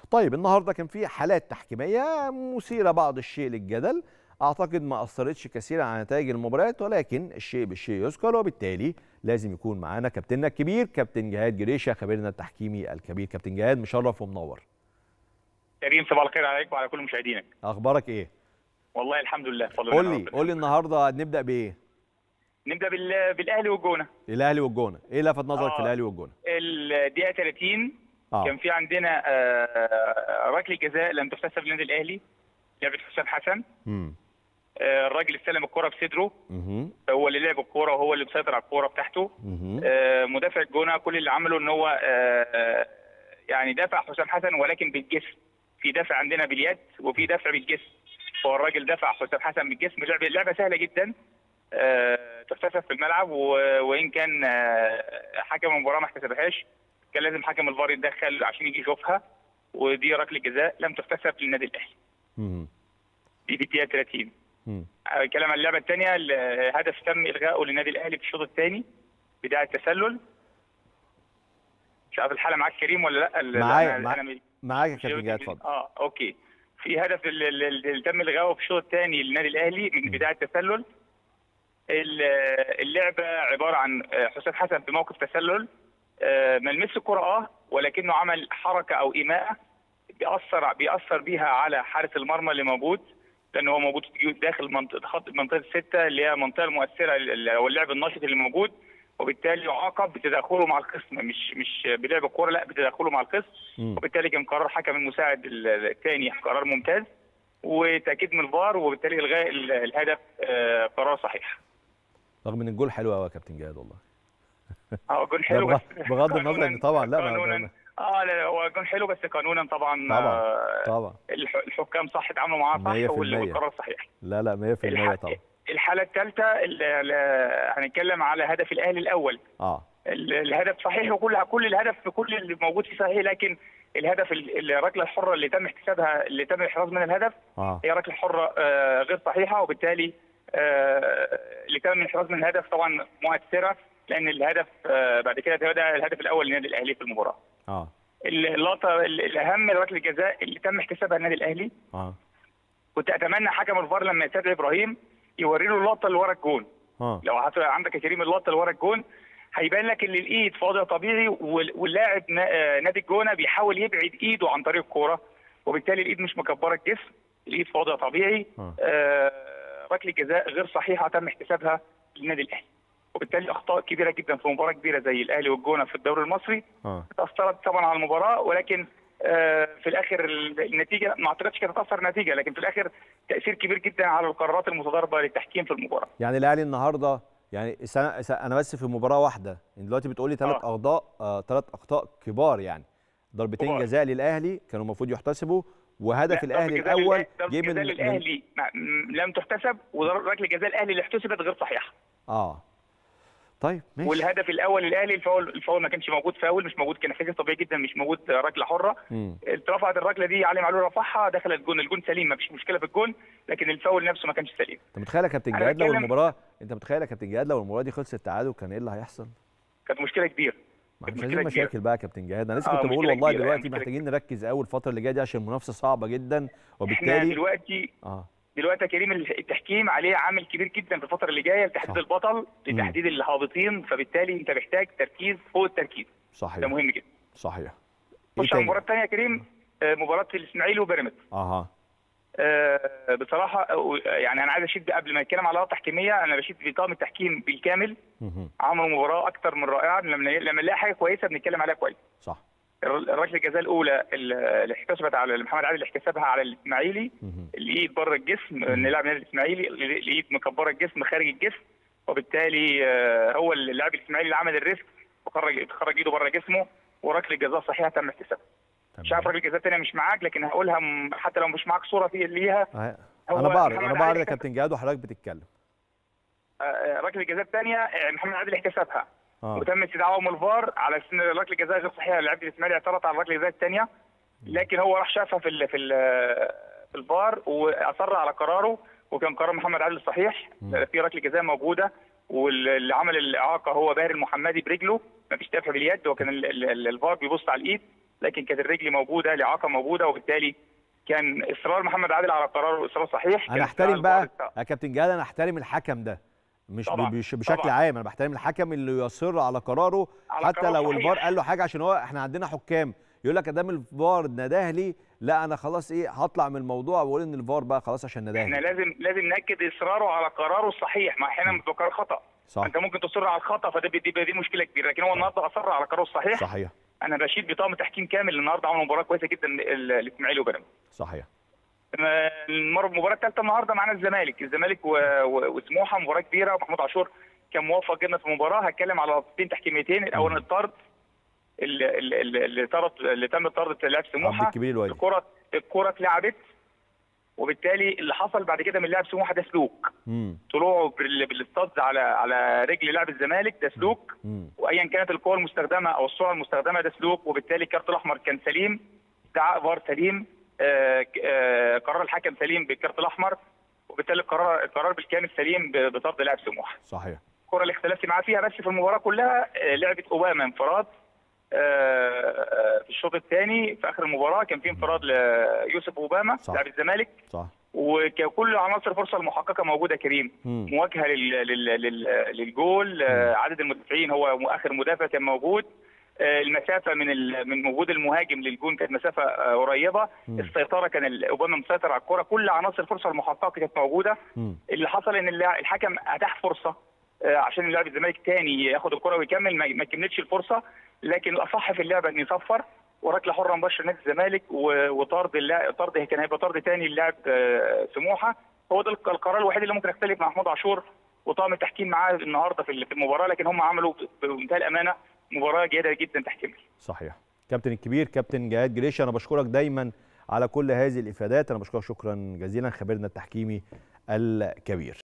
طيب النهارده كان في حالات تحكيميه مثيره بعض الشيء للجدل اعتقد ما اثرتش كثيرا على نتائج المباريات ولكن الشيء بالشيء يذكر وبالتالي لازم يكون معانا كابتننا الكبير كابتن جهاد جريشه خبيرنا التحكيمي الكبير كابتن جهاد مشرف ومنور كريم صباح الخير عليك وعلى كل مشاهدينك اخبارك ايه والله الحمد لله بفضل قول الله لي ربنا. قول لي النهارده نبدا بايه نبدا بال... بالاهلي والجونه الاهلي والجونه ايه لفت نظرك في آه. الاهلي والجونه الدقيقه 30 اه كان في عندنا آه، ركله جزاء لم تحتسب للنادي الاهلي لعبه حسام حسن امم آه، الراجل استلم الكره بصدره اها هو اللي لعب الكره وهو اللي مسيطر على الكره بتاعته اها آه، مدافع الجونه كل اللي عمله ان هو آه، يعني دافع حسام حسن ولكن بالجسم في دافع عندنا باليد وفي دافع بالجسم هو الراجل دفع حسام حسن بالجسم لعبه لعبه سهله جدا آه، تحتسب في الملعب و- وان كان آه، حكم المباراه ما احتسبهاش كان لازم حكم الفار يتدخل عشان يجي يشوفها ودي ركله جزاء لم تحتسب للنادي الاهلي امم دي في الدقيقه 30 امم آه، كلام عن اللعبه الثانيه هدف تم الغائه للنادي الاهلي في الشوط الثاني بتاع التسلل مش عارف الحاله معاك كريم ولا لا ال- معايا، أنا- مع- أنا مش- معاك يا مش كابتن جهاد اتفضل اه اوكي في هدف ال- ال- ال- اللي تم الغائه في الشوط الثاني للنادي الاهلي من بدايه التسلل ال- اللعبه عباره عن آه، حسام حسن في موقف تسلل آه، ما لمس الكره اه ولكنه عمل حركه او ايماء بيأثر بيأثر بيها على حارس المرمى اللي موجود لان هو موجود داخل منطقه خط منطقه السته اللي هي المنطقه المؤثره ال- او اللعب النشط اللي موجود وبالتالي يعاقب بتدخله مع الخصم مش مش بلعب الكوره لا بتدخله مع الخصم مم. وبالتالي كان قرار حكم المساعد ال- الثاني قرار ممتاز وتاكيد من الفار وبالتالي الغاء ال- الهدف آه، قرار صحيح. رغم ان الجول حلو قوي يا كابتن جهاد والله اه جون حلو بغ- بس بغض النظر قانوناً- إن طبعاً لا، ما- قانونا ما- اه لا لا، هو جون حلو بس قانونا طبعا طبعا آه، طبعا الح- الحكام صح اتعاملوا معاه مية صح في وال- المية. والقرار صحيح. لا لا 100% الح- طبعا الحاله الثالثه هنتكلم على هدف الاهلي الاول اه ال- الهدف صحيح وكل كل الهدف كل اللي موجود فيه صحيح لكن الهدف ال- الركله الحره اللي تم احتسابها اللي تم الاحراز من الهدف اه هي ركله حره آه، غير صحيحه وبالتالي آه، اللي تم الاحراز من الهدف طبعا مؤثره لان الهدف آه، بعد كده ده ده الهدف الاول للنادي الاهلي في المباراه. اه اللقطه ال- الاهم ركله الجزاء اللي تم احتسابها النادي الاهلي اه كنت اتمنى حكم الفار لما يستدعي ابراهيم يوري له اللقطه اللي ورا الجون. اه لو هت- عندك يا كريم اللقطه اللي ورا الجون هيبان لك ان الايد في وضع طبيعي وال- واللاعب نا- آه، نادي الجونه بيحاول يبعد ايده عن طريق الكوره وبالتالي الايد مش مكبره الجسم الايد في وضع طبيعي آه. آه، ركله جزاء غير صحيحه تم احتسابها للنادي الاهلي وبالتالي اخطاء كبيره جدا في مباراه كبيره زي الاهلي والجونه في الدوري المصري اه اثرت طبعا على المباراه ولكن آه، في الاخر ال- النتيجه ما اعتقدش كانت هتاثر النتيجه لكن في الاخر تاثير كبير جدا على القرارات المتضاربه للتحكيم في المباراه يعني الاهلي النهارده يعني سنة سنة انا بس في مباراه واحده انت دلوقتي بتقولي ثلاث آه. اخطاء آه ثلاث اخطاء كبار يعني ضربتين كبار. جزاء للاهلي كانوا المفروض يحتسبوا وهدف لا، الاهلي ضربة جزاء الاول للأهلي- ضربة جه جزاء من من- للاهلي ما- م- لم تحتسب وركله جزاء الاهلي اللي احتسبت غير صحيحه اه طيب ماشي والهدف الاول للاهلي الفاول الفاول ما كانش موجود فاول مش موجود كان احتجاج طبيعي جدا مش موجود ركله حره مم. اترفعت الركله دي علي معلول رفعها دخل الجون الجون سليم ما فيش مشكله في الجون لكن الفاول نفسه ما كانش سليم انت متخيل يا كابتن أنا جهاد لو بتكلم- المباراه انت متخيل يا كابتن جهاد لو المباراه دي خلصت تعادل كان ايه اللي هيحصل؟ كانت مشكله كبيره ما كانت مش مشكلة عايزين كبيرة. مشاكل بقى يا كابتن جهاد انا لسه آه، كنت بقول مشكلة والله كبيرة، دلوقتي مشكلة محتاجين نركز قوي الفتره اللي جايه دي عشان المنافسه صعبه جدا احنا وبالتالي دلوقتي اه دلوقتي يا كريم التحكيم عليه عامل كبير جدا في الفتره اللي جايه لتحديد صح. البطل لتحديد الهابطين فبالتالي انت محتاج تركيز فوق التركيز ده صحيح مهم جدا صحيح ايه خش على تاني؟ المباراه الثانيه يا كريم آه، مباراه الاسماعيلي وبيراميدز اها آه، بصراحه آه، يعني انا عايز اشيد قبل ما نتكلم على لقطه تحكيميه انا بشيد بطاقم التحكيم بالكامل مهم. عملوا مباراه اكتر من رائعه لما لما نلاقي حاجه كويسه بنتكلم عليها كويس صح الر- ركله الجزاء الاولى اللي احتسبت على محمد عادل اللي احتسبها على الاسماعيلي مهم. الايد بره الجسم ان لاعب النادي الاسماعيلي الايد مكبره الجسم خارج الجسم وبالتالي آه، هو اللاعب الاسماعيلي اللي عمل الريسك وخرج خرج ايده بره جسمه وركله جزاء صحيحه تم احتسابها مش عارف تمام. ركله جزاء ثانيه مش معاك لكن هقولها م- حتى لو مش معاك صوره في ليها أه. هو انا بعرض محمد انا بعرض علي يا كابتن جهاد وحضرتك بتتكلم آه، ركله الجزاء الثانيه محمد عادل احتسبها اه وتم استدعائهم الفار على اساس ان ركله الجزاء غير صحيحه لاعب الاسماعيلي اعترض على ركله الجزاء الثانيه لكن هو راح شافها في ال في ال في الفار واصر على قراره وكان قرار محمد عادل صحيح مم. في ركله جزاء موجوده واللي عمل الاعاقه هو باهر المحمدي برجله ما فيش دفع باليد وكان ال- ال- ال- الفار بيبص على الايد لكن كانت الرجل موجوده الاعاقه موجوده وبالتالي كان اصرار محمد عادل على قرار اصرار صحيح كان انا احترم استدعاء بقى الفار يا كابتن جهاد انا احترم الحكم ده مش طبعاً، بش بشكل طبعاً. عام انا بحترم الحكم اللي يصر على قراره على حتى قرار لو صحيح. الفار قال له حاجه عشان هو احنا عندنا حكام يقول لك ادام الفار نداه لي لا انا خلاص ايه هطلع من الموضوع واقول ان الفار بقى خلاص عشان نداه احنا لي لازم لازم ناكد اصراره على قراره الصحيح ما احيانا بيبقى قرار خطا صح انت ممكن تصر على الخطا فده دي, دي مشكله كبيره لكن هو النهارده اصر على قراره الصحيح صحيح انا بشيد بطاقم تحكيم كامل النهارده عملوا مباراه كويسه جدا ال- الاسماعيلي وبيراميدز صحيح المره المباراه الثالثه النهارده معانا الزمالك الزمالك و- و- وسموحه مباراه كبيره ومحمود عاشور كان موفق جدا في المباراه هتكلم على لقطتين تحكيميتين اولا الطرد اللي, اللي, اللي طرد اللي تم طرد لاعب عبد سموحه الكبير الوالي الكره الكره اتلعبت وبالتالي اللي حصل بعد كده من لاعب سموحه ده سلوك امم طلوعه بال- بالاستاذ على على رجل لاعب الزمالك ده سلوك امم وايا كانت القوه المستخدمه او السرعه المستخدمه ده سلوك وبالتالي الكارت الاحمر كان سليم دعاء فار سليم آه، ك- آه، قرار الحكم سليم بالكارت الاحمر وبالتالي القرار القرار بالكامل سليم ب- بطرد لاعب سموحه صحيح الكره اللي اختلفت معاه فيها بس في المباراه كلها آه، لعبه اوباما انفراد آه، في الشوط الثاني في اخر المباراه كان في انفراد ليوسف اوباما صح. لاعب الزمالك صح وكل عناصر الفرصه المحققه موجوده كريم مم. مواجهه لل... لل... لل... للجول آه، عدد المدافعين هو اخر مدافع كان موجود آه، المسافه من ال... من وجود المهاجم للجون كانت مسافه آه، قريبه مم. السيطره كان ال- اوباما مسيطر على الكره كل عناصر الفرصه المحققه كانت موجوده امم اللي حصل ان اللاع- الحكم اتاح فرصه آه، عشان اللاعب الزمالك تاني ياخد الكره ويكمل ما ما كملتش الفرصه لكن الاصح في اللعبه ان يصفر وركله حره مباشره نادي الزمالك و- وطرد اللاعب طرد كان هيبقى طرد تاني للاعب آه، سموحه هو ده الق- القرار الوحيد اللي ممكن اختلف مع محمود عاشور وطاقم التحكيم معاه النهارده في ال- في المباراه لكن هم عملوا ب- بمنتهى الامانه مباراه جيده جدا تحكيميا صحيح كابتن الكبير كابتن جهاد جريش انا بشكرك دايما على كل هذه الافادات انا بشكرك شكرا جزيلا خبيرنا التحكيمي الكبير